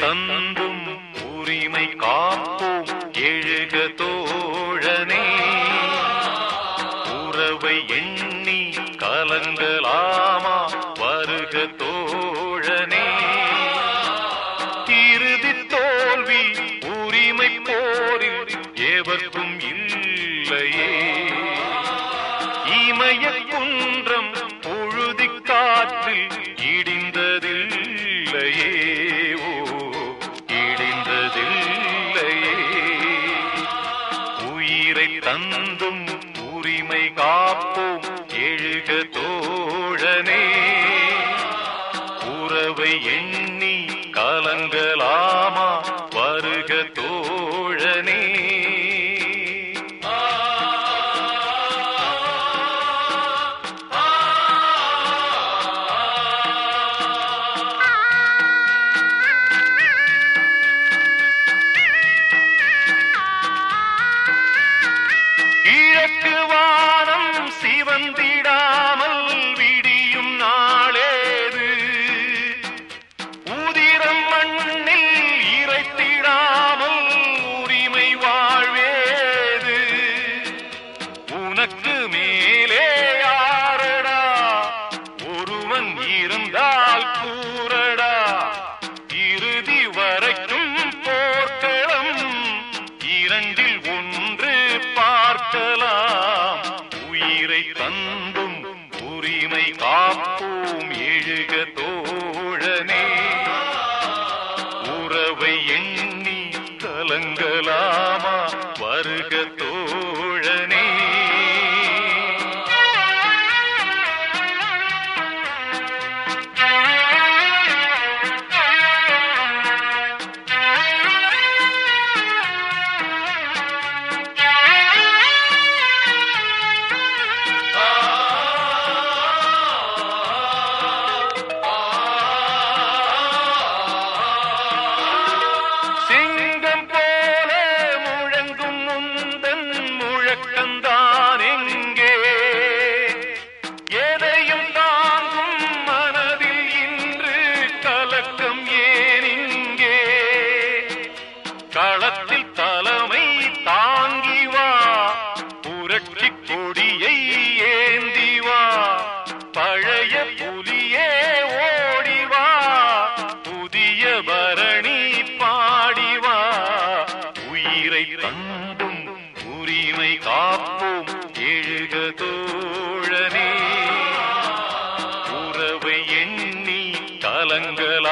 தந்தும் உரிமை காப்போம் எழுக தோழனே உறவை எண்ணி கலங்கலாமா வருக தோழனே இறுதி தோல்வி உரிமை போரில் எவர்க்கும் இல்லையே இமய குன்றம் பொழுதி காற்றில் இடிந்ததில்லையே ஓ இடிந்ததில்லையே உயிரை தந்தும் உரிமை காப்போம் எழுக தோழனே உறவை எண்ணி கலங்கலாமா வருக தோழனே கிழக்கு வானம் சிவந்திடாமல் விடியும் நாளேது உதிரம் மண்ணில் இறைத்திடாமல் உரிமை வாழ்வேது உனக்கு மேலே யாரடா ஒருவன் இருந்தால் கூறடா இறுதி வரைக்கும் போர்க்களம் இரண்டில் ஒன்று பார்க்கலாம் உயிரை தந்தும் உரிமை காப்போம் எழுக தோழனே உறவை எண்ணி கலங்கலாமா வருக தோழனே சிங்கம் போல முழங்கும் முந்தன் முழக்கந்தான் எங்கே எதையும் தாங்கும் மனதில் இன்று கலக்கம் ஏன் இங்கே களத்தில் தலைமை தாங்கி வா புரட்சி கொடியை ஏந்தி வா பழைய புலியே ஓடி வா புதிய பரணி பாடி வா உயிரை தந்தும் உரிமை காப்போம் எழுக தோழனே உறவை எண்ணி கலங்கல